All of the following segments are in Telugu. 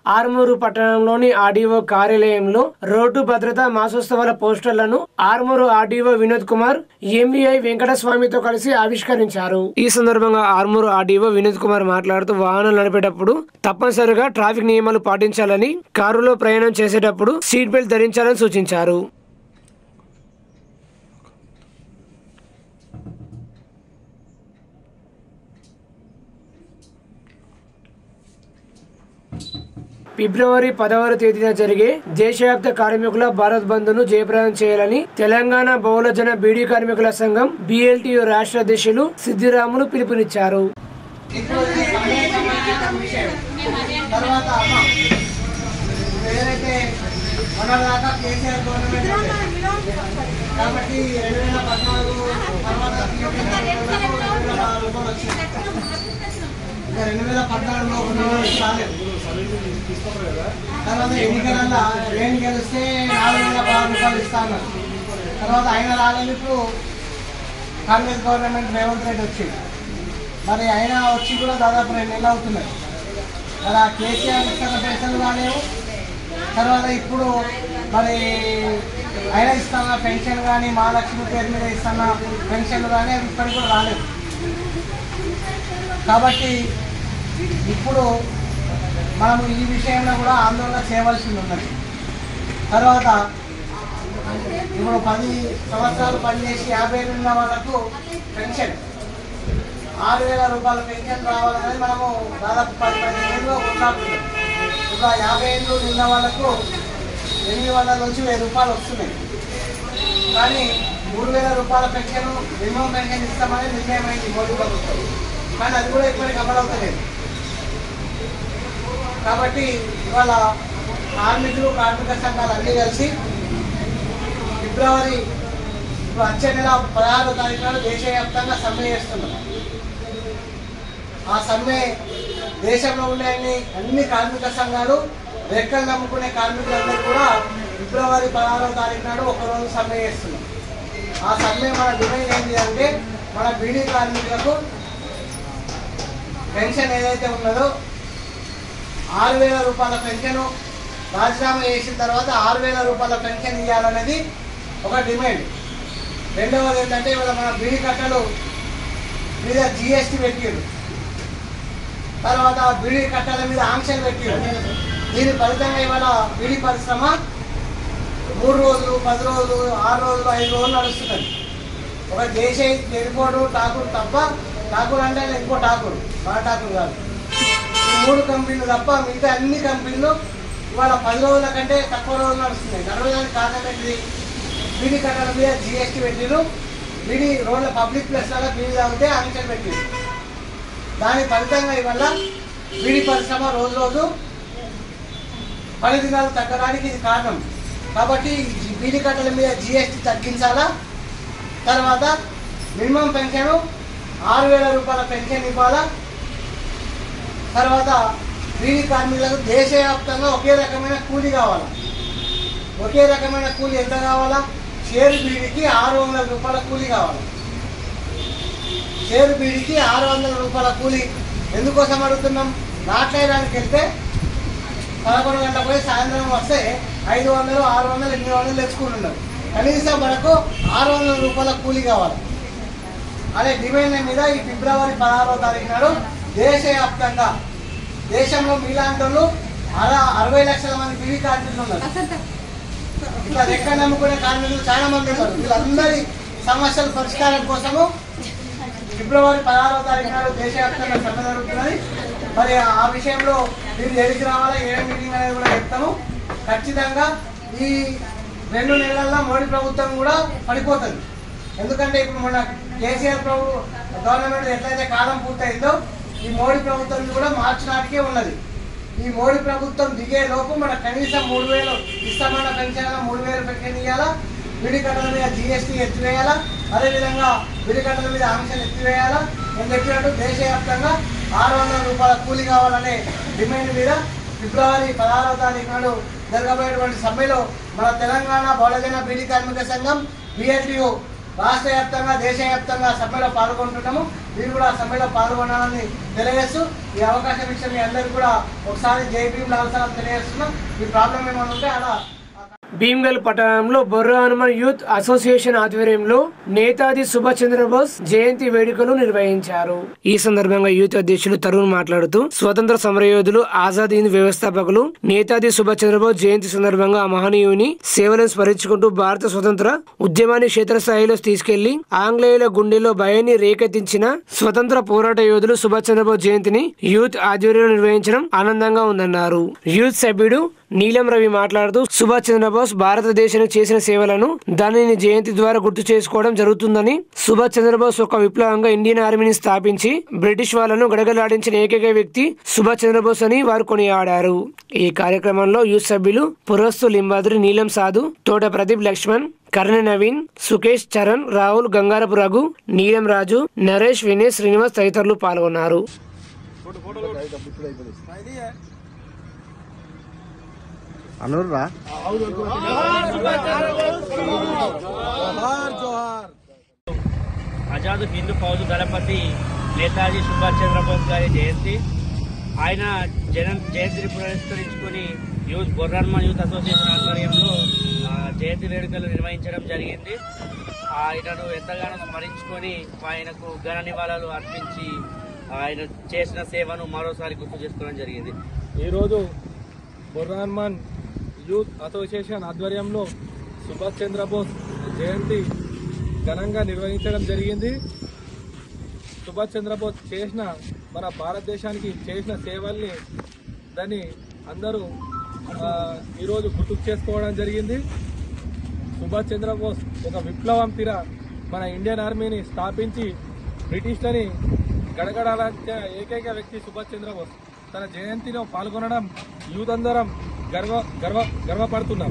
ఆర్మూరు పట్టణంలోని ఆర్డీఓ కార్యాలయంలో రోడ్డు భద్రతా మాసోత్సవాల పోస్టర్లను ఆర్మూరు ఆర్డీఓ వినోద్ కుమార్ ఎంఈఐ వెంకటస్వామితో కలిసి ఆవిష్కరించారు ఈ సందర్భంగా ఆర్మూరు ఆర్డీఓ వినోద్ కుమార్ మాట్లాడుతూ వాహనాలు నడిపేటప్పుడు తప్పనిసరిగా ట్రాఫిక్ నియమాలు పాటించాలని కారులో ప్రయాణం చేసేటప్పుడు సీట్ బెల్ట్ ధరించాలని సూచించారు ఫిబ్రవరి పదవ తేదీన జరిగే దేశవ్యాప్త కార్మికుల భారత్ బంద్ ను జయప్రదం చేయాలని తెలంగాణ బహుళజన బీడీ కార్మికుల సంఘం బిఎల్టీయు రాష్ట్ర అధ్యక్షులు సిద్దిరాములు పిలుపునిచ్చారు ఇప్పుడు ఇది సమయ సమాచారం విషయం తర్వాత అమ్మ ఏదైతే మన దాకా కేసీఆర్ గవర్నమెంట్ ఉండే. కాబట్టి రెండు వేల పద్నాలుగు తర్వాత రెండు వేల పద్నాలుగు వచ్చింది ఇంకా రెండు వేల పద్నాలుగులో ఉన్న వాళ్ళు రాలేదు తర్వాత ఎన్నికలలో రేణు గెలిస్తే నాలుగు వేల పదహారు రూపాయలు ఇస్తా అన్నారు తర్వాత ఆయన రాలేదు ఇప్పుడు కాంగ్రెస్ గవర్నమెంట్ రేవంత్ రెడ్డి వచ్చింది మరి ఆయన వచ్చి కూడా దాదాపు రెండు నెలలు అవుతున్నాయి మరి ఆ కేసీఆర్ ఇస్తున్న పెన్షన్లు కాలేవు తర్వాత ఇప్పుడు మరి ఆయన ఇస్తున్న పెన్షన్ కానీ మహాలక్ష్మి పేరు మీద ఇస్తున్న పెన్షన్లు కానీ అవి ఇప్పటికి కూడా రాలేదు కాబట్టి ఇప్పుడు మనము ఈ విషయంలో కూడా ఆందోళన చేయవలసి ఉన్నది తర్వాత ఇప్పుడు పది సంవత్సరాలు పనిచేసి యాభై ఏళ్ళు ఉన్న వాళ్ళకు పెన్షన్ ఆరు వేల రూపాయల పెన్షన్ రావాలనేది మనము దాదాపు పది పదిహేను ఏళ్ళు కొట్లాడుతున్నాం ఇప్పుడు ఆ యాభై ఏళ్ళు నిన్న వాళ్ళకు ఎనిమిది వందల నుంచి వెయ్యి రూపాయలు వస్తున్నాయి కానీ మూడు వేల రూపాయల పెన్షన్ మినిమం పెన్షన్ ఇస్తామని నిర్ణయం అయింది మోడీ ప్రభుత్వం కానీ అది కూడా ఇప్పటికి అమలు అవుతలేదు కాబట్టి ఇవాళ కార్మికులు కార్మిక సంఘాలు అన్నీ కలిసి ఫిబ్రవరి ఇప్పుడు వచ్చే నెల పదహారో తారీఖు నాడు దేశవ్యాప్తంగా సమ్మె చేస్తున్నాం ఆ సమ్మె దేశంలో ఉండే అన్ని అన్ని కార్మిక సంఘాలు రెక్కలు నమ్ముకునే కార్మికులందరూ కూడా ఫిబ్రవరి పదహారో తారీఖు నాడు ఒకరోజు సమ్మె చేస్తున్నాం ఆ సమ్మె మన డిమాండ్ ఏంటి అంటే మన బీడీ కార్మికులకు పెన్షన్ ఏదైతే ఉన్నదో ఆరు వేల రూపాయల పెన్షన్ రాజీనామా చేసిన తర్వాత ఆరు వేల రూపాయల పెన్షన్ ఇవ్వాలనేది ఒక డిమాండ్ రెండవది ఏంటంటే ఇవాళ మన బీడీ కట్టలు మీద జిఎస్టీ పెట్టారు తర్వాత బీడీ కట్టల మీద ఆంక్షలు పెట్టారు దీని ఫలితంగా ఇవాళ బీడీ పరిశ్రమ మూడు రోజులు పది రోజులు ఆరు రోజులు ఐదు రోజులు నడుస్తున్నది ఒక దేశ తెలుకోడు ఠాకూర్ తప్ప ఠాకూర్ అంటే ఇంకో ఠాకూర్ మన ఠాకూర్ కాదు ఈ మూడు కంపెనీలు తప్ప మిగతా అన్ని కంపెనీలు ఇవాళ పది రోజుల కంటే తక్కువ రోజులు నడుస్తున్నాయి నడవడానికి కారణం ఏంటిది బీడీ కట్టల మీద జిఎస్టీ పెట్టిరు బీడీ రోడ్ల పబ్లిక్ ప్లేస్లలో బీడీ తాగితే ఆంక్షలు పెట్టిరు దాని ఫలితంగా ఇవల్ల బీడీ పరిశ్రమ రోజు రోజు పని దినాలు తగ్గడానికి ఇది కారణం కాబట్టి ఈ బీడీ కట్టల మీద జిఎస్టీ తగ్గించాలా తర్వాత మినిమం పెన్షన్ ఆరు వేల రూపాయల పెన్షన్ ఇవ్వాలా తర్వాత బీడీ కార్మికులకు దేశవ్యాప్తంగా ఒకే రకమైన కూలీ కావాలా ఒకే రకమైన కూలీ ఎంత కావాలా షేరు బీడీకి ఆరు వందల రూపాయల కూలీ కావాలి షేరు బీడీకి ఆరు వందల రూపాయల కూలీ ఎందుకోసం అడుగుతున్నాం నాట్లేయడానికి వెళ్తే పదకొండు గంటల పోయి సాయంత్రం వస్తే ఐదు వందలు ఆరు వందలు ఎనిమిది వందలు తెచ్చుకుంటున్నారు కనీసం మనకు ఆరు వందల రూపాయల కూలీ కావాలి అనే డిమాండ్ మీద ఈ ఫిబ్రవరి పదహారవ తారీఖు నాడు దేశవ్యాప్తంగా దేశంలో మీలాంటి వాళ్ళు అర అరవై లక్షల మంది బీడీ కార్మికులు ఉన్నారు ఇట్లా రెక్క నమ్ముకునే కార్మికులు చాలా మంది ఉన్నారు వీళ్ళందరి సమస్యల పరిష్కారం కోసము ఫిబ్రవరి పదహారవ తారీఖు నాడు దేశవ్యాప్తంగా సమ్మె జరుగుతున్నది మరి ఆ విషయంలో మీరు ఎడికి రావాలా ఏ మీటింగ్ అనేది కూడా చెప్తాము ఖచ్చితంగా ఈ రెండు నెలల్లో మోడీ ప్రభుత్వం కూడా పడిపోతుంది ఎందుకంటే ఇప్పుడు మన కేసీఆర్ ప్రభు గవర్నమెంట్ ఎట్లయితే కాలం పూర్తయిందో ఈ మోడీ ప్రభుత్వం కూడా మార్చి నాటికే ఉన్నది ఈ మోడీ ప్రభుత్వం దిగే లోపు మన కనీసం మూడు వేలు ఇస్తామన్న పెన్షన్ మూడు వేలు పెన్షన్ ఇవ్వాలా విడి కట్టల మీద జిఎస్టీ ఎత్తివేయాలా అదేవిధంగా విడి కట్టల మీద ఆంక్షలు ఎత్తివేయాలా నేను చెప్పినట్టు దేశవ్యాప్తంగా ఆరు వందల రూపాయల కూలీ కావాలనే డిమాండ్ మీద ఫిబ్రవరి పదహారవ తారీఖు నాడు జరగబోయేటువంటి సమ్మెలో మన తెలంగాణ బహుళజన బీడీ కార్మిక సంఘం బిఎల్టీయు రాష్ట్ర వ్యాప్తంగా దేశవ్యాప్తంగా సమ్మెలో పాల్గొంటున్నాము మీరు కూడా ఆ సమ్మెలో పాల్గొనాలని తెలియజేస్తూ ఈ అవకాశం ఇచ్చిన మీ అందరికీ కూడా ఒకసారి జై భీమ్ లాల్ సార్ తెలియజేస్తున్నాం ఈ ప్రాబ్లం ఏమైనా ఉంటే అలా భీమ్గల్ పట్టణంలో బొర్ర హనుమాన్ యూత్ అసోసియేషన్ ఆధ్వర్యంలో నేతాజీ సుభాష్ చంద్రబోస్ జయంతి వేడుకలు నిర్వహించారు ఈ సందర్భంగా యూత్ అధ్యక్షులు తరుణ్ మాట్లాడుతూ స్వతంత్ర సమరయోధులు ఆజాద్ హింద్ వ్యవస్థాపకులు నేతాజీ సుభాష్ చంద్రబోస్ జయంతి సందర్భంగా ఆ మహనీయుని సేవలను స్మరించుకుంటూ భారత స్వతంత్ర ఉద్యమాన్ని క్షేత్రస్థాయిలో తీసుకెళ్లి ఆంగ్లేయుల గుండెల్లో భయాన్ని రేకెత్తించిన స్వతంత్ర పోరాట యోధులు సుభాష్ చంద్రబోస్ జయంతిని యూత్ ఆధ్వర్యంలో నిర్వహించడం ఆనందంగా ఉందన్నారు యూత్ సభ్యుడు నీలం రవి మాట్లాడుతూ సుభాష్ చంద్రబోస్ భారతదేశానికి చేసిన సేవలను దానిని జయంతి ద్వారా గుర్తు చేసుకోవడం జరుగుతుందని సుభాష్ చంద్రబోస్ ఒక విప్లవంగా ఇండియన్ ఆర్మీని స్థాపించి బ్రిటిష్ వాళ్ళను గడగలాడించిన ఏకైక వ్యక్తి సుభాష్ చంద్రబోస్ అని వారు కొనియాడారు ఈ కార్యక్రమంలో యూత్ సభ్యులు పురస్తు లింబాద్రి నీలం సాధు తోట ప్రదీప్ లక్ష్మణ్ కర్ణ నవీన్ సుకేష్ చరణ్ రాహుల్ గంగారపు రఘు నీలం రాజు నరేష్ వినయ్ శ్రీనివాస్ తదితరులు పాల్గొన్నారు అనుర్రా ఆజాద్ హిందూ ఫౌజ్ దళపతి నేతాజీ సుభాష్ చంద్రబోస్ గారి జయంతి ఆయన జన జయంతిని పురస్కరించుకొని యూత్ బొర్రన్మన్ యూత్ అసోసియేషన్ ఆధ్వర్యంలో ఆ, జయంతి వేడుకలు నిర్వహించడం జరిగింది ఆయనను ఎంతగానో స్మరించుకొని ఆయనకు ఘన నివాళులు అర్పించి ఆయన చేసిన సేవను మరోసారి గుర్తు చేసుకోవడం జరిగింది ఈరోజు బుర్రాన్మాన్ యూత్ అసోసియేషన్ ఆధ్వర్యంలో సుభాష్ చంద్రబోస్ జయంతి ఘనంగా నిర్వహించడం జరిగింది సుభాష్ చంద్రబోస్ చేసిన మన భారతదేశానికి చేసిన సేవల్ని దాన్ని అందరూ ఆ, ఈరోజు గుర్తుకు చేసుకోవడం జరిగింది సుభాష్ చంద్రబోస్ ఒక విప్లవం తీర మన ఇండియన్ ఆర్మీని స్థాపించి బ్రిటిష్లని గడగడాలంటే ఏకైక వ్యక్తి సుభాష్ చంద్రబోస్ తన జయంతిలో పాల్గొనడం యూత్ అందరం గర్వ గర్వ గర్వపడుతున్నాం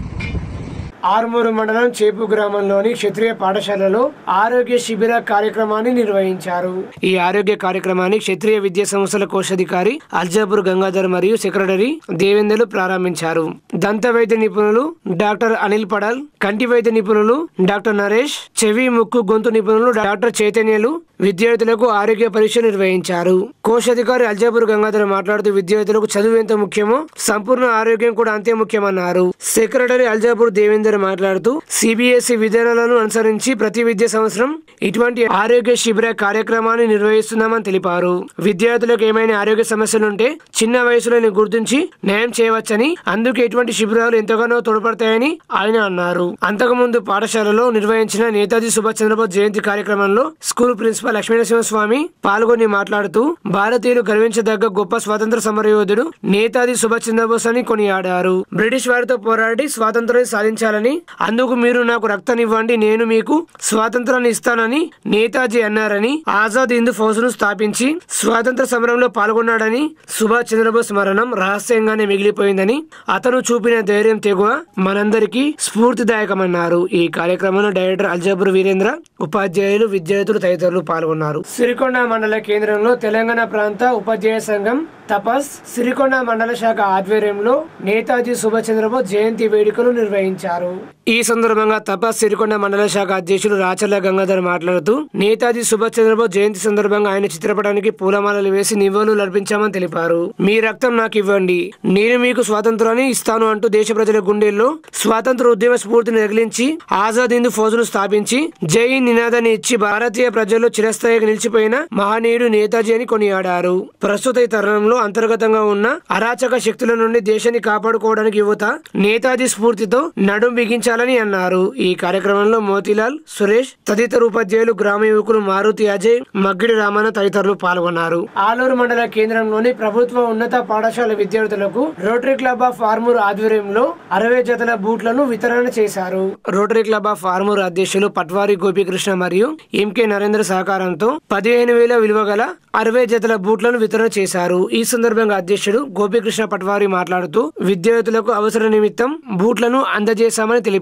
ఆర్మూరు మండలం చేపు గ్రామంలోని క్షత్రియ పాఠశాలలో ఆరోగ్య శిబిర కార్యక్రమాన్ని నిర్వహించారు ఈ ఆరోగ్య కార్యక్రమాన్ని క్షత్రియ విద్యా సంస్థల కోశాధికారి అల్జాపూర్ గంగాధర్ మరియు సెక్రటరీ దేవేందర్లు ప్రారంభించారు దంత వైద్య నిపుణులు డాక్టర్ అనిల్ పడాల్ కంటి వైద్య నిపుణులు డాక్టర్ నరేష్ చెవి ముక్కు గొంతు నిపుణులు డాక్టర్ చైతన్యలు విద్యార్థులకు ఆరోగ్య పరీక్ష నిర్వహించారు కోశాధికారి అల్జాపూర్ గంగాధర్ మాట్లాడుతూ విద్యార్థులకు చదువు ఎంత ముఖ్యమో సంపూర్ణ ఆరోగ్యం కూడా అంతే ముఖ్యమన్నారు సెక్రటరీ అల్జాపూర్ దేవేందర్ మాట్లాడుతూ సిబిఎస్ఈ విధానాలను అనుసరించి ప్రతి విద్యా సంవత్సరం ఇటువంటి ఆరోగ్య శిబిర కార్యక్రమాన్ని నిర్వహిస్తున్నామని తెలిపారు విద్యార్థులకు ఏమైనా ఆరోగ్య సమస్యలుంటే చిన్న వయసులోనే గుర్తించి న్యాయం చేయవచ్చని అందుకే ఇటువంటి శిబిరాలు ఎంతగానో తోడ్పడతాయని ఆయన అన్నారు అంతకుముందు పాఠశాలలో నిర్వహించిన నేతాజీ సుభాష్ చంద్రబోస్ జయంతి కార్యక్రమంలో స్కూల్ ప్రిన్సిపల్ లక్ష్మీనరసింహ స్వామి పాల్గొని మాట్లాడుతూ భారతీయులు గర్వించదగ్గ గొప్ప స్వాతంత్ర సమరయోధుడు నేతాజీ సుభాష్ చంద్రబోస్ అని కొనియాడారు బ్రిటిష్ వారితో పోరాడి స్వాతంత్రాన్ని సాధించాలని అందుకు మీరు నాకు రక్తాన్నివ్వండి నేను మీకు స్వాతంత్రాన్ని ఇస్తానని నేతాజీ అన్నారని ఆజాద్ హిందూ ఫౌజ్ ను స్థాపించి స్వాతంత్ర సమరంలో పాల్గొన్నాడని సుభాష్ చంద్రబోస్ మరణం రహస్యంగానే మిగిలిపోయిందని అతను చూపిన ధైర్యం తెగువ మనందరికీ స్ఫూర్తిదాయకమన్నారు ఈ కార్యక్రమంలో డైరెక్టర్ అల్జాబుర్ వీరేంద్ర ఉపాధ్యాయులు విద్యార్థులు తదితరులు పాల్గొన్నారు సిరికొండ మండల కేంద్రంలో తెలంగాణ ప్రాంత ఉపాధ్యాయ సంఘం తపస్ సిరికొండ మండల శాఖ ఆధ్వర్యంలో నేతాజీ సుభాష్ చంద్రబోస్ జయంతి వేడుకలు నిర్వహించారు ఈ సందర్భంగా తపస్ సిరికొండ మండల శాఖ అధ్యక్షులు రాచర్ల గంగాధర్ మాట్లాడుతూ నేతాజీ సుభాష్ చంద్రబోస్ జయంతి సందర్భంగా ఆయన చిత్రపటానికి పూలమాలలు వేసి నివాళులు అర్పించామని తెలిపారు మీ రక్తం నాకు ఇవ్వండి నేను మీకు స్వాతంత్రాన్ని ఇస్తాను అంటూ దేశ ప్రజల గుండెల్లో స్వాతంత్ర ఉద్యమ స్ఫూర్తిని రగిలించి ఆజాద్ హిందూ ఫౌజును స్థాపించి జై నినాదాన్ని ఇచ్చి భారతీయ ప్రజల్లో చిరస్థాయిగా నిలిచిపోయిన మహనీయుడు నేతాజీ అని కొనియాడారు ప్రస్తుత ఈ తరుణంలో అంతర్గతంగా ఉన్న అరాచక శక్తుల నుండి దేశాన్ని కాపాడుకోవడానికి యువత నేతాజీ స్ఫూర్తితో నడుం బిగించాలని అన్నారు ఈ కార్యక్రమంలో మోతీలాల్ సురేష్ తదితర ఉపాధ్యాయులు గ్రామ యువకులు మారుతి అజయ్ మగ్గిడి రామన్న తదితరులు పాల్గొన్నారు ఆలూరు మండల కేంద్రంలోని ప్రభుత్వ ఉన్నత పాఠశాల విద్యార్థులకు రోటరీ క్లబ్ ఆఫ్ ఆర్మూర్ ఆధ్వర్యంలో అరవై జతల బూట్లను వితరణ చేశారు రోటరీ క్లబ్ ఆఫ్ ఆర్మూర్ అధ్యక్షులు పట్వారి గోపీకృష్ణ మరియు ఎంకే నరేంద్ర సహకారంతో పదిహేను వేల విలువ గల అరవై జతల బూట్లను వితరణ చేశారు ఈ సందర్భంగా అధ్యక్షుడు గోపీకృష్ణ పట్వారి మాట్లాడుతూ విద్యార్థులకు అవసర నిమిత్తం బూట్లను అందజేశామని తెలిపారు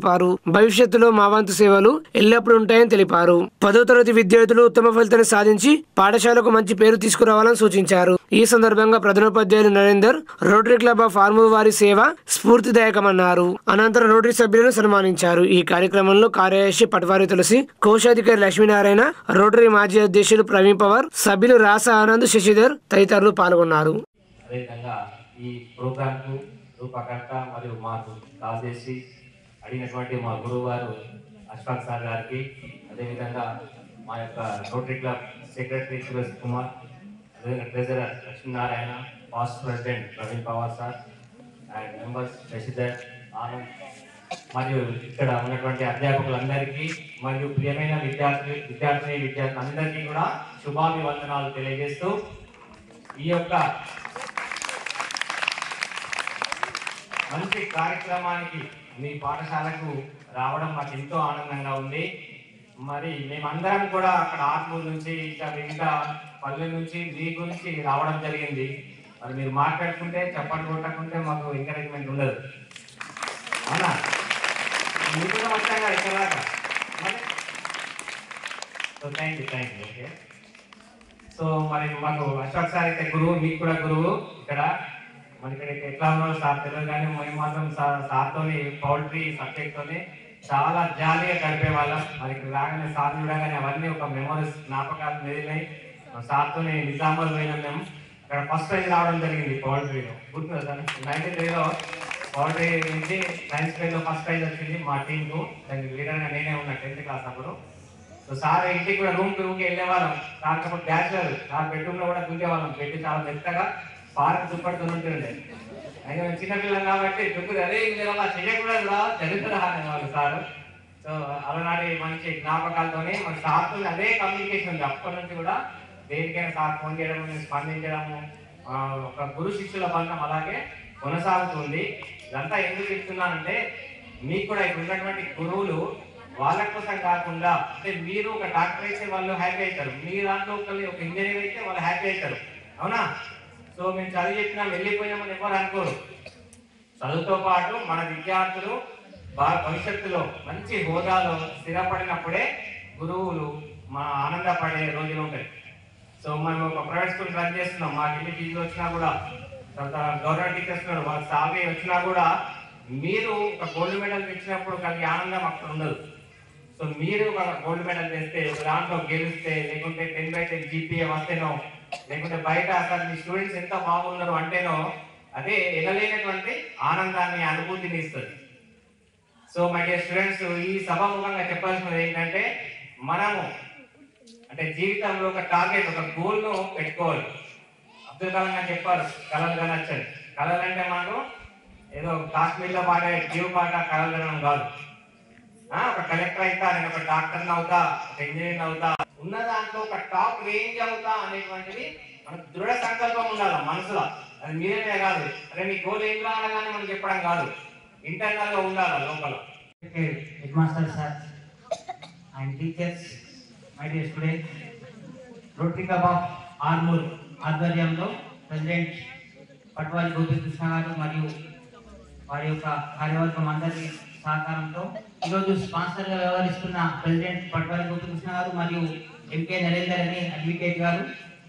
తెలిపారు భవిష్యత్తులో మా వంతు సేవలు ఎల్లప్పుడూ ఉంటాయని తెలిపారు పదో తరగతి విద్యార్థులు ఉత్తమ ఫలితాన్ని సాధించి పాఠశాలకు మంచి పేరు తీసుకురావాలని సూచించారు ఈ సందర్భంగా ప్రధానోపాధ్యాయులు Narender rotary club of Armur వారి సేవ స్ఫూర్తిదాయకమన్నారు అనంతరం రోటరీ సభ్యులను సన్మానించారు ఈ కార్యక్రమంలో కార్యదర్శి పట్వారి తులసి కోశాధికారి లక్ష్మీనారాయణ రోటరీ మాజీ అధ్యక్షులు ప్రవీణ్ పవార్ సభ్యులు రాస ఆనంద్ శశిధర్ తదితరులు పాల్గొన్నారు అదేవిధంగా ఈ ప్రోగ్రాంకు రూపకర్త మరియు మాకు కాల్ చేసి అడిగినటువంటి మా గురువు గారు అశ్వాక్ సార్ గారికి అదేవిధంగా మా యొక్క rotary club secretary Suresh Kumar అదేవిధంగా treasurer Lakshminarayana past president Praveen Pawar sir and members Shashidhar Anand మరియు ఇక్కడ ఉన్నటువంటి అధ్యాపకులందరికీ మరియు ప్రియమైన విద్యార్థి విద్యార్థిని విద్యార్థులందరికీ కూడా శుభాభివందనాలు తెలియజేస్తూ ఈ యొక్క మంచి కార్యక్రమానికి మీ పాఠశాలకు రావడం మాకు ఎంతో ఆనందంగా ఉంది మరి మేమందరం కూడా అక్కడ ఆత్మూరు నుంచి ఇంకా వివిధ పల్లెల నుంచి మీ గురించి రావడం జరిగింది మరి మీరు మాట్లాడుకుంటే చెప్పండి కొట్టకుంటే మాకు ఎంకరేజ్మెంట్ ఉండదు అవునా మీకు కూడా వచ్చాం కదా ఇక్కడ దాకా మరి so thank you thank you okay so మరి మాకు అశోక్ సార్ అయితే గురువు మీకు కూడా గురువు ఇక్కడ మరి ఇక్కడ ఎట్లా ఉన్నారో సార్ తెలియదు కానీ మేము మాత్రం సార్ సార్తోని పౌల్ట్రీ సబ్జెక్ట్తోని చాలా జాలీగా గడిపే వాళ్ళం మరి ఇక్కడ రాగానే సార్ చూడగానే అవన్నీ ఒక మెమరీస్ జ్ఞాపకాలు మిగిలినాయి సార్తోని నిజామాబాద్ పోయినాం మేము ఇక్కడ ఫస్ట్ ప్రైజ్ రావడం జరిగింది పౌల్ట్రీలో గుర్తుంది సార్ నైన్టీన్ త్రీలో పౌల్ట్రీ నుంచి సైన్స్ ఫెయిర్లో ఫస్ట్ ప్రైజ్ వచ్చింది మా టీంకు దానికి లీడర్గా నేనే ఉన్నా టెన్త్ క్లాస్ అప్పుడు సో సార్ ఇంటికి కూడా రూమ్ కి రూమ్ కి వెళ్ళేవాళ్ళం సార్ అప్పుడు బ్యాచులర్ సార్ బెడ్రూమ్ లో కూడా దుంకేవాళ్ళం పెట్టి చాలా మెత్తగా పార్క్ దుప్పటి ఉంటుండే అయినా మేము చిన్నపిల్లం కాబట్టి దుక్కులు అదే వల్ల చెయ్యకూడదు రా చరిత్ర అనేవాళ్ళు సార్ సో అలనాటి మంచి జ్ఞాపకాలతోనే మన సార్తో అదే కమ్యూనికేషన్ ఉంది అప్పటి నుంచి కూడా దేనికైనా సార్ ఫోన్ చేయడము స్పందించడము ఆ, ఒక గురు శిష్యుల బంధం అలాగే కొనసాగుతుంది ఇదంతా ఎందుకు చెప్తున్నానంటే మీకు కూడా ఇక్కడ ఉన్నటువంటి గురువులు వాళ్ళ కోసం కాకుండా అంటే మీరు ఒక డాక్టర్ అయితే వాళ్ళు హ్యాపీ అవుతారు మీ దాంట్లో ఒకళ్ళు ఒక ఇంజనీర్ అయితే వాళ్ళు హ్యాపీ అవుతారు అవునా సో మేము చదివి చెప్పినా వెళ్ళిపోయామని ఎవరు అనుకోరు చదువుతో పాటు మన విద్యార్థులు బాగా భవిష్యత్తులో మంచి హోదాలో స్థిరపడినప్పుడే గురువులు మన ఆనందపడే రోజులు ఉంటాయి సో మనం ఒక ప్రైవేట్ స్కూల్ రన్ చేస్తున్నాం మాకు ఎన్ని ఫీజులు వచ్చినా కూడా తర్వాత గవర్నమెంట్ టీచర్స్ ఉన్నారు వాళ్ళ సాలరీ వచ్చినా కూడా మీరు ఒక గోల్డ్ మెడల్ తెచ్చినప్పుడు కలిగే ఆనందం అక్కడ ఉండదు సో మీరు ఒక గోల్డ్ మెడల్ తెస్తే దాంట్లో గెలిస్తే లేకుంటే టెన్ బై టెన్ జీపీఏ వస్తేనో లేకుంటే బయట అసలు మీ స్టూడెంట్స్ ఎంత బాగున్నారు అంటేనో అదే ఎనలేనటువంటి ఆనందాన్ని అనుభూతిని ఇస్తుంది సో మై డియర్ స్టూడెంట్స్ ఈ సభాముఖంగా చెప్పాల్సినది ఏంటంటే మనము అంటే జీవితంలో ఒక టార్గెట్ ఒక గోల్ ను పెట్టుకోవాలి అబ్దుల్ కలాం గారు చెప్పారు కళలు కనొచ్చని కళలు అంటే మనకు ఏదో కాశ్మీర్లో పాడే జీవ పాట కళలు కనడం కాదు ఆ, ఒక కలెక్టర్ అవుతా నేను ఒక డాక్టర్ అవుతా ఒక ఇంజనీర్ అవుతా ఉన్న దాంట్లో ఒక టాప్ రేంజ్ అవుతా అనేటువంటిది మనకు దృఢ సంకల్పం ఉండాలి మనసులో అది మీరేనే కాదు అరే మీ గోల్ ఏం కావాలని మనం చెప్పడం కాదు ఇంటర్నల్ గా ఉండాలి లోపల head master sir and teachers my dear student rotary club of Armur ఆధ్వర్యంలో ప్రెసిడెంట్ పట్వారి గోపీకృష్ణ గారు మరియు వారి యొక్క కార్యవర్గం అందరి సహకారంతో ఈరోజు స్పాన్సర్ గా వ్యవహరిస్తున్న ప్రెసిడెంట్ పట్వారి గోపీకృష్ణ గారు మరియు ఎంకే నరేందర్ అని అడ్వకేట్ గారు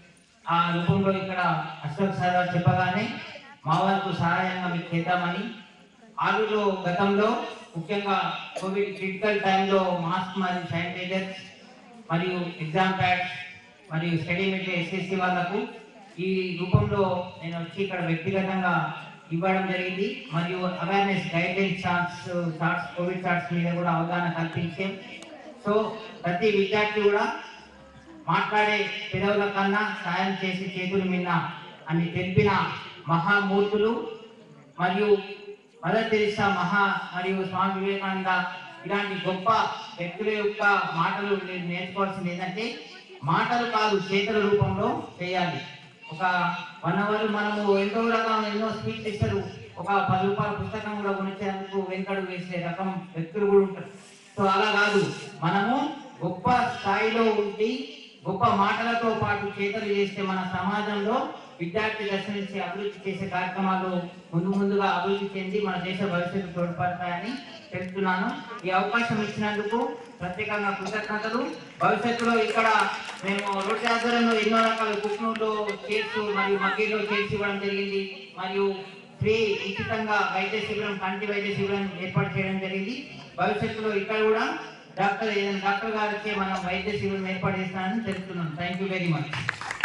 ఆ రూపంలో ఇక్కడ అశోక్ సార్ గారు చెప్పగానే మా వారికి సహాయంగా మీకు చేద్దామని ఆరులో గతంలో ముఖ్యంగా కోవిడ్ క్రిటికల్ టైంలో మాస్క్ మరియు శానిటైజర్ మరియు ఎగ్జామ్ ప్యాడ్స్ మరియు స్టడీ మెటీరియల్ ఎస్ఎస్సి వాళ్ళకు ఈ రూపంలో నేను వచ్చి ఇక్కడ వ్యక్తిగతంగా ఇవ్వడం జరిగింది మరియు awareness guide line charts charts covid charts మీద కూడా అవగాహన కల్పించాం సో ప్రతి విద్యార్థి కూడా మాట్లాడే పెదవుల కన్నా సాయం చేసి చేతులు మిన్న అని తెలిపిన మహామూర్తులు మరియు మదర్ తెరిసా మహా మరియు స్వామి వివేకానంద ఇలాంటి గొప్ప వ్యక్తుల యొక్క మాటలు మీరు నేర్చుకోవాల్సింది ఏంటంటే మాటలు కాదు చేతుల రూపంలో చేయాలి ఒక వన్ అవర్ మనము ఎన్నో రకాల ఎన్నో స్పీచ్ ఇస్తారు ఒక పది రూపాయల పుస్తకం కూడా కొనిచ్చేందుకు వెనుకడు వేసే రకం వ్యక్తులు కూడా ఉంటారు సో అలా కాదు మనము గొప్ప స్థాయిలో ఉండి గొప్ప మాటలతో పాటు చేతలు చేస్తే మన సమాజంలో విద్యార్థి దశ నుంచి అభివృద్ధి చేసే కార్యక్రమాలు ముందు ముందుగా అభివృద్ధి చెంది మన దేశ భవిష్యత్తు తోడ్పడతాయని తెలుపుతున్నాను ఈ అవకాశం ఇచ్చినందుకు ప్రత్యేకంగా కృతజ్ఞతలు భవిష్యత్తులో ఇక్కడ మేము రోడ్డు ఆధ్వర్యంలో ఎన్నో రకాల కుక్నూరులో చేస్తూ మరియు మగ్గీలో చేసి ఇవ్వడం జరిగింది మరియు ఫ్రీ ఉచితంగా వైద్య శిబిరం కంటి వైద్య శిబిరం ఏర్పాటు చేయడం జరిగింది భవిష్యత్తులో ఇక్కడ కూడా డాక్టర్ ఏదైనా డాక్టర్ గారికి మనం వైద్య శిబిరం ఏర్పాటు చేస్తానని తెలుపుతున్నాం థ్యాంక్ యూ వెరీ మచ్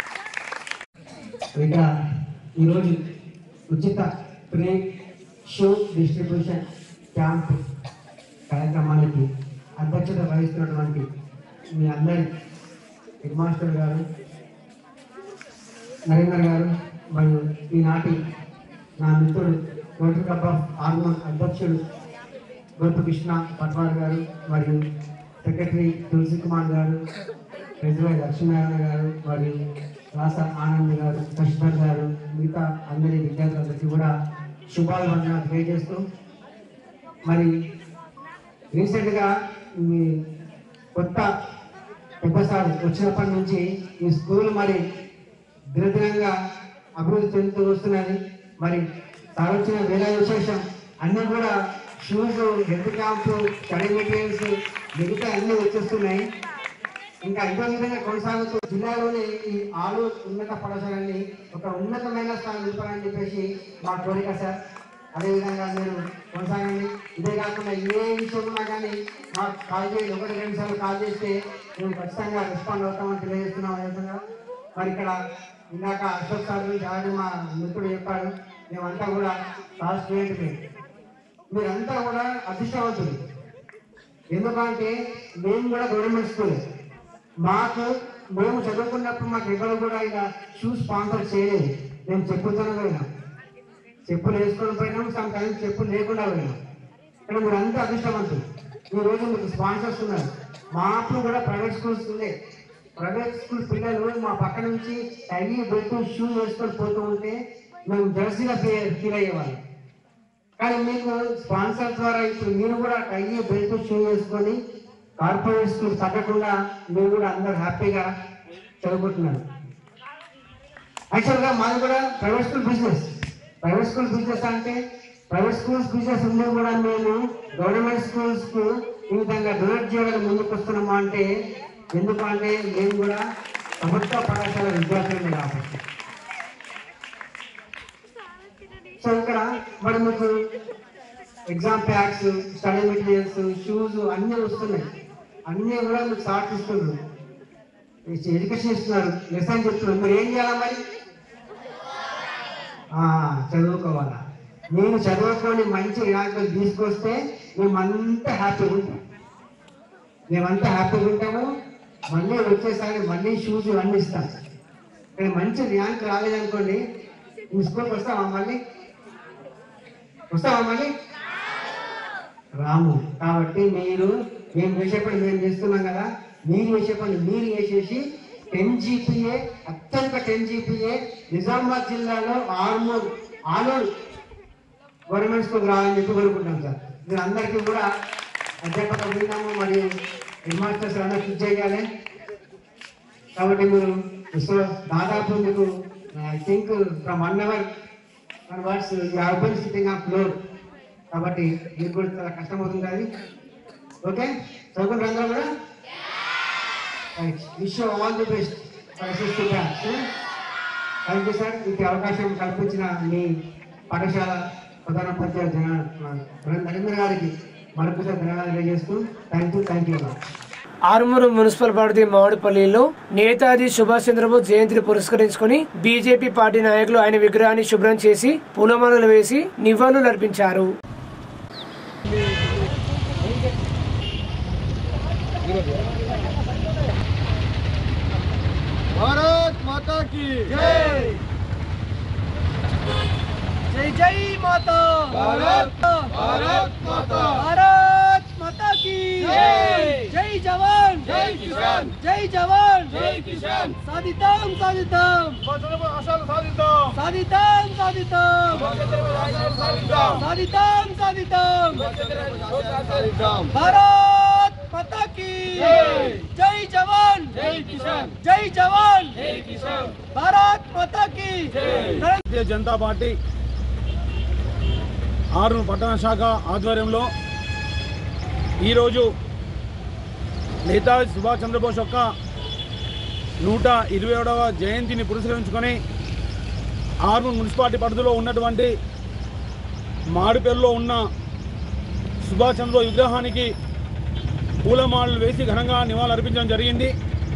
ఇక ఈరోజు ఉచిత ప్రే షూ డిస్ట్రిబ్యూషన్ క్యాంప్ కార్యక్రమానికి అధ్యక్షత వహిస్తున్నటువంటి మీ అందరి హెడ్ మాస్టర్ గారు నరేందర్ గారు మరియు ఈనాటి నా మిత్రుడు రోటరీ క్లబ్ ఆఫ్ హార్మోన్ అధ్యక్షుడు గోపకృష్ణ పట్వార్ గారు మరియు సెక్రటరీ తులసి కుమార్ గారు ప్రెసిడెంట్ లక్ష్మీనారాయణ గారు మరియు రాస ఆనంద్ గారు కృష్ణర్ గారు మిగతా అందరి విద్యార్థులందరికీ కూడా శుభాభివందనాలు తెలియజేస్తూ మరి రీసెంట్గా మీ కొత్త పెద్దసారి వచ్చినప్పటి నుంచి ఈ స్కూల్ మరి దినదినంగా అభివృద్ధి చెందుతూ వస్తున్నది మరి సార్ వచ్చిన వేల విశేషం అన్నీ కూడా shoes health camp study materials మిగతా అన్నీ వచ్చేస్తున్నాయి ఇంకా ఇదే విధంగా కొనసాగుతూ జిల్లాలోని ఈ ఆరు ఉన్నత పాఠశాలని ఒక ఉన్నతమైన స్థానం నిలపాలని చెప్పేసి మా కోరిక సార్ అదేవిధంగా మీరు కొనసాగండి ఇదే కాకుండా ఏ విషయం ఉన్నా కానీ మాకు కాల్ చేయండి ఒకటి రెండు సార్లు కాల్ చేస్తే మేము ఖచ్చితంగా రెస్పాండ్ అవుతామని తెలియజేస్తున్నాం అదేవిధంగా మరి ఇక్కడ ఇందాక అశోక్ సార్ గురించి ఆల్రెడీ మా మిత్రుడు చెప్పాడు మేమంతా కూడా సార్ స్టూడెంట్ మీరంతా కూడా అదృష్టవంతులు ఎందుకంటే మేము కూడా గవర్నమెంట్ స్కూల్ మాకు మేము చదువుకున్నప్పుడు మాకు ఎవరు కూడా ఇలా షూ స్పాన్సర్ చేయలేదు మేము చెప్పుతూనే పోయినాం చెప్పులు వేసుకొని పోయినాం సమ్ టైమ్స్ చెప్పులు లేకుండా పోయినాం ఇక్కడ మీరు అంతా అదృష్టవంతులు ఈ రోజు మీకు స్పాన్సర్స్ ఉన్నారు మా అప్పుడు కూడా ప్రైవేట్ స్కూల్స్ ఉండే ప్రైవేట్ స్కూల్ పిల్లలు మా పక్క నుంచి టై బెల్ట్ షూ వేసుకొని పోతూ ఉంటే మేము జెర్సీగా ఫీల్ అయ్యేవాళ్ళం కానీ మీకు స్పాన్సర్ ద్వారా ఇప్పుడు మీరు కూడా టై బెల్ట్ షూ వేసుకొని కార్పొరేట్ స్కూల్ తగ్గకుండా మీరు కూడా అందరు హ్యాపీగా చదువుకుంటున్నారు యాక్చువల్గా మాది కూడా private school business private school business అంటే ప్రైవేట్ స్కూల్స్ బిజినెస్ ఉండి కూడా మేము గవర్నమెంట్ స్కూల్స్ కు ఈ విధంగా డొనేట్ చేయడానికి ముందుకు వస్తున్నామా అంటే ఎందుకు అంటే మేము కూడా ప్రభుత్వ పాఠశాల విద్యార్థులమే కాబట్టి సో ఇక్కడ మరి మీకు exam packs study materials shoes అన్నీ వస్తున్నాయి అన్నీ కూడా మీకు సార్ట్ ఇస్తున్నారు ఎడ్యుకేషన్ ఇస్తున్నారు లెసన్ చెప్తున్నారు మీరు ఏం చేయాలా మరి ఆ, చదువుకోవాలా నేను చదువుకొని మంచి ర్యాంకులు తీసుకొస్తే మేమంతా హ్యాపీగా ఉంటాం మేమంతా హ్యాపీగా ఉంటాము మళ్ళీ వచ్చేసారి మళ్ళీ షూస్ ఇవన్నీ ఇస్తాం కానీ మంచి ర్యాంక్ రాలేదనుకోండి మీ స్కూల్కి వస్తావా మళ్ళీ వస్తావా మళ్ళీ రాము కాబట్టి మీరు మేము చేసే పని మేము చేస్తున్నాం కదా మీరు చేసే పని మీరు చేసేసి టెన్ జీపీఏ అత్యంత టెన్ జీపీఏ నిజామాబాద్ జిల్లాలో ఆర్మూర్ ఆలూరు గవర్నమెంట్ స్కూల్ రావాలని చెప్పి కోరుకుంటాం సార్ మీరు అందరికీ కూడా అధ్యాపక బృందము మరియు హెడ్ మాస్టర్స్ అందరూ కృషి చేయాలి కాబట్టి మీరు సో దాదాపు మీకు I think from one hour one words you have been sitting on floor కాబట్టి మీకు కూడా చాలా కష్టమవుతుంది అది ఓకే చదువుకుంటారు అందరూ కూడా wish all the best successful thank you sir మీకు అవకాశం కల్పించిన మీ పాఠశాల ప్రధానోపాధ్యాయ జన నరేంద్ర గారికి మరొకసారి ధన్యవాదాలు తెలియజేస్తూ thank you thank you Armur municipal పరిధి మామిడిపల్లిలో నేతాజీ సుభాష్ చంద్రబోస్ జయంతిని పురస్కరించుకుని బీజేపీ పార్టీ నాయకులు ఆయన విగ్రహాన్ని శుభ్రం చేసి పూలమాలలు వేసి నివాళులు అర్పించారు భారత్ మాతా की జై జై మాతా भारत भारत माता భారత్ మాతా కి జై జవాన్ జై కిసాన్ జై జవాన్ జై కిసాన్ సాధితాం సాధితాం ఆశాలు సాధిద్దాం సాధితాం సాధితాం ఆశాలు సాధిద్దాం సాధితాం సాధితాం సాధిద్దాం భారత్ మాతా కి జై జవాన్ జై కిసాన్ జై జవాన్ జై కిసాన్ భారత్ మాతా కి భారతీయ జనతా పార్టీ ఆరు పట్టణ శాఖ ఆధ్వర్యంలో ఈరోజు నేతాజీ సుభాష్ చంద్రబోస్ యొక్క నూట ఇరవై ఏడవ జయంతిని పురస్కరించుకొని ఆర్మూర్ మున్సిపాలిటీ పరిధిలో ఉన్నటువంటి మాడుపల్లిలో ఉన్న సుభాష్ చంద్ర విగ్రహానికి పూలమాలలు వేసి ఘనంగా నివాళులు అర్పించడం జరిగింది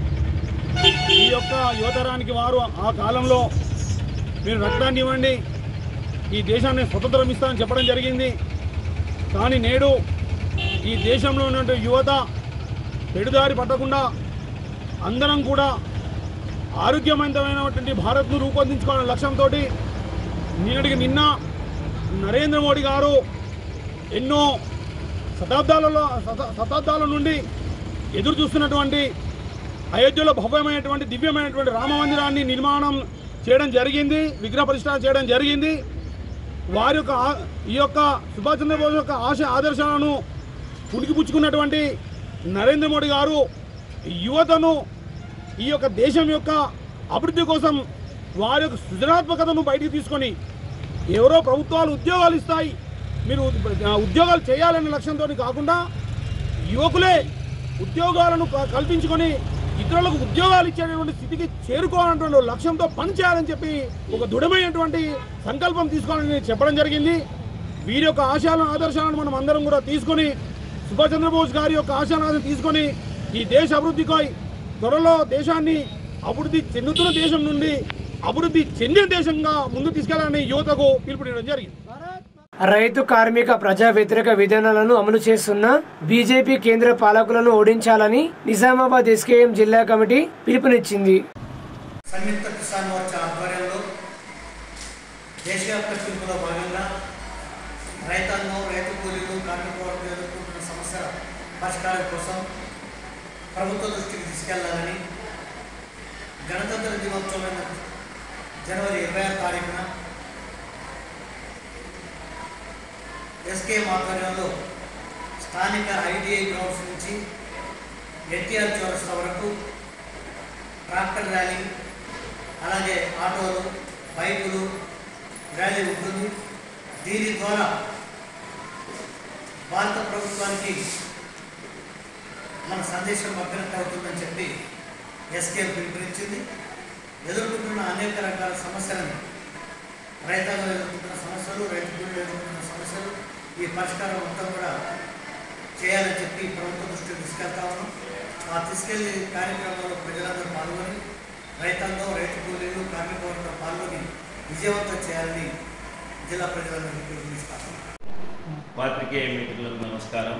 ఈ యొక్క యువతరానికి వారు ఆ కాలంలో మీరు రక్తాన్ని ఇవ్వండి ఈ దేశాన్ని స్వతంత్రం ఇస్తామని చెప్పడం జరిగింది కానీ నేడు ఈ దేశంలో ఉన్నటువంటి యువత పెడుదారి పట్టకుండా అందరం కూడా ఆరోగ్యవంతమైనటువంటి భారత్ను రూపొందించుకోవాలనే లక్ష్యంతో నిన్నటికి నిన్న నరేంద్ర మోడీ గారు ఎన్నో శతాబ్దాలలో శత- శతాబ్దాల నుండి ఎదురు చూస్తున్నటువంటి అయోధ్యలో భవ్యమైనటువంటి దివ్యమైనటువంటి రామ మందిరాన్ని నిర్మాణం చేయడం జరిగింది విగ్రహ ప్రతిష్ఠ చేయడం జరిగింది వారి యొక్క ఆ- ఈ యొక్క సుభాష్ చంద్రబోస్ యొక్క ఆశ ఆదర్శాలను పుణికిపుచ్చుకున్నటువంటి నరేంద్ర మోడీ గారు యువతను ఈ యొక్క దేశం యొక్క అభివృద్ధి కోసం వారి యొక్క సృజనాత్మకతను బయటికి తీసుకొని ఎవరో ప్రభుత్వాలు ఉద్యోగాలు ఇస్తాయి మీరు ఆ, ఉద్యోగాలు చేయాలనే లక్ష్యంతో కాకుండా యువకులే ఉద్యోగాలను క- కల్పించుకొని ఇతరులకు ఉద్యోగాలు ఇచ్చేటువంటి స్థితికి చేరుకోవాలన్నటువంటి లక్ష్యంతో పనిచేయాలని చెప్పి ఒక దృఢమైనటువంటి సంకల్పం తీసుకోవాలని చెప్పడం జరిగింది వీరి యొక్క ఆశయాలను ఆదర్శాలను మనం అందరం కూడా తీసుకొని సుభాష్ చంద్రబోస్ గారి యొక్క ఆశయాలను తీసుకొని ఈ దేశ అభివృద్ధికై త్వరలో దేశాన్ని అభివృద్ధి చెందుతున్న దేశం నుండి అభివృద్ధి చెందిన దేశంగా ముందు తీసుకెళ్లాలని యువతకు పిలుపునివ్వడం జరిగింది రైతు కార్మిక ప్రజా వ్యతిరేక విధానాలను అమలు చేస్తున్న బీజేపీ కేంద్ర పాలకులను ఓడించాలని నిజామాబాద్ ఎస్కేఎం జిల్లా కమిటీ పిలుపునిచ్చింది సంయుక్త కిసాన్ మోర్చా ఆధ్వర్యంలో దేశవ్యాప్త పిలుపులో భాగంగా రైతాంగం రైతు కూలీలు కార్మిక వర్గం ఎదుర్కొంటున్న సమస్యల పరిష్కారం కోసం ప్రభుత్వ దృష్టికి తీసుకెళ్లాలని గణతంత్ర దినోత్సవమైన జనవరి ఇరవై ఆరు తారీఖున ఎస్కేఎం ఆధ్వర్యంలో స్థానిక ఐడిఐ గ్రౌండ్స్ నుంచి ఎన్టీఆర్ చౌరస్తా వరకు ట్రాక్టర్ ర్యాలీ అలాగే ఆటోలు బైకులు ర్యాలీ ఉంటుంది దీని ద్వారా భారత ప్రభుత్వానికి మన సందేశం అభ్యర్థి అవుతుందని చెప్పి ఎస్కేఎం పిలుపునిచ్చింది ఎదుర్కొంటున్న అనేక రకాల సమస్యలను రైతాంగం ఎదుర్కొంటున్న సమస్యలు రైతు కూలీలు ఎదుర్కొంటున్న సమస్యలు ఈ పరిష్కారం మొత్తం కూడా చేయాలని చెప్పి ప్రభుత్వ దృష్టికి తీసుకెళ్తా ఉన్నాం ఆ తీసుకెళ్లి కార్యక్రమంలో ప్రజలందరూ పాల్గొని రైతాంగం రైతు కూలీలు కార్మిక వర్గం పాల్గొని విజయవంతం చేయాలని జిల్లా ప్రజలందరికీ పిలుపునిస్తాను పాత్రికేయ మిత్రులకు నమస్కారం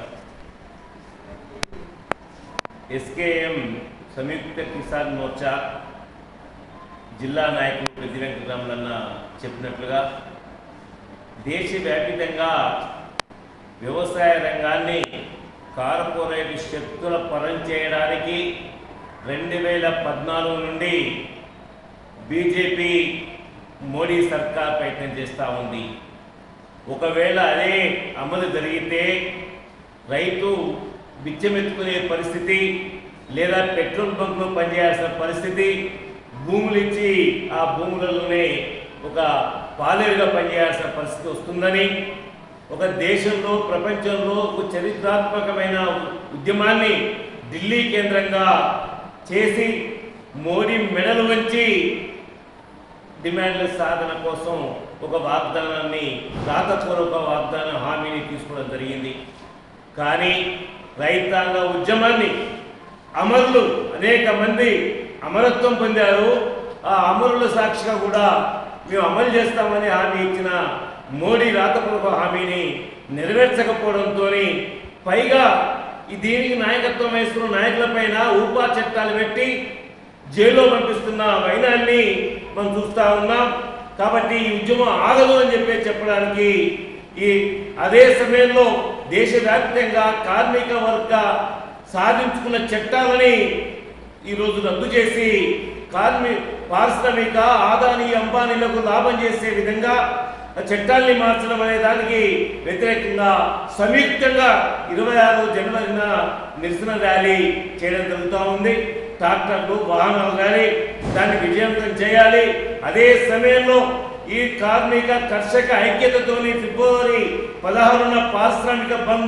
ఎస్కేఎం సంయుక్త కిసాన్ మోర్చా జిల్లా నాయకులు పెద్ది వెంకటరామలన్న చెప్పినట్లుగా దేశవ్యాపితంగా వ్యవసాయ రంగాన్ని కార్పొరేట్ శక్తుల పరం చేయడానికి రెండు వేల పద్నాలుగు నుండి బీజేపీ మోడీ సర్కార్ ప్రయత్నం చేస్తూ ఉంది ఒకవేళ అదే అమలు జరిగితే రైతు బిచ్చమెత్తుకునే పరిస్థితి లేదా పెట్రోల్ బంక్లో పనిచేయాల్సిన పరిస్థితి భూములు ఇచ్చి ఆ భూములలోనే ఒక పాలేరుగా పనిచేయాల్సిన పరిస్థితి వస్తుందని ఒక దేశంలో ప్రపంచంలో ఒక చరిత్రాత్మకమైన ఉద్యమాన్ని ఢిల్లీ కేంద్రంగా చేసి మోడీ మెడలు వంచి డిమాండ్ల సాధన కోసం ఒక వాగ్దానాన్ని రాతపూర్వక వాగ్దాన హామీని తీసుకోవడం జరిగింది కానీ రైతాంగ ఉద్యమాన్ని అమరులు అనేక మంది అమరత్వం పొందారు ఆ అమరుల సాక్షిగా కూడా మేము అమలు చేస్తామని హామీ ఇచ్చిన మోడీ రాతపూర్వక హామీని నెరవేర్చకపోవడంతో పైగా ఈ దీనికి నాయకత్వం వేస్తున్న నాయకులపైన ఊపా చట్టాలు పెట్టి జైల్లో పంపిస్తున్న వైనాన్ని మనం చూస్తా ఉన్నాం కాబట్టి ఈ ఉద్యమం ఆగదు అని చెప్పి చెప్పడానికి ఈ అదే సమయంలో దేశవ్యాప్తంగా కార్మిక వర్గ సాధించుకున్న చట్టాలని ఈరోజు రద్దు చేసి కార్మి పారిశ్రామిక ఆదాని అంబానీలకు లాభం చేసే విధంగా చట్టాల్ని మార్చడం అనే దానికి వ్యతిరేకంగా సంయుక్తంగా ఇరవై ఆరు జనవరిన నిరసన ర్యాలీ చేయడం జరుగుతూ ఉంది ట్రాక్టర్లు వాహనాలు కానీ దాన్ని విజయవంతం చేయాలి అదే సమయంలో ఈ కార్మిక కర్షక ఐక్యతతోని ఫిబ్రవరి పదహారున పారిశ్రామిక బంధు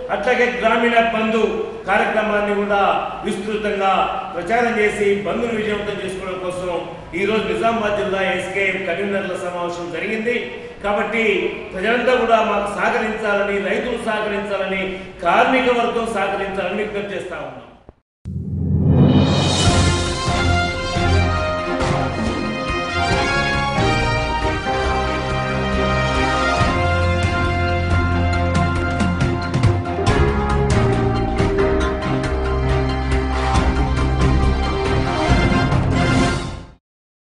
అట్లాగే గ్రామీణ బంధు కార్యక్రమాన్ని కూడా విస్తృతంగా ప్రచారం చేసి బంధును విజయవంతం చేసుకోవడం కోసం ఈ రోజు నిజామాబాద్ జిల్లా ఎస్కేఎం కన్వీనర్ల సమావేశం జరిగింది కాబట్టి ప్రజలంతా కూడా మాకు సహకరించాలని రైతులు సహకరించాలని కార్మిక వర్గం సహకరించాలని విజ్ఞప్తి చేస్తా ఉన్నాం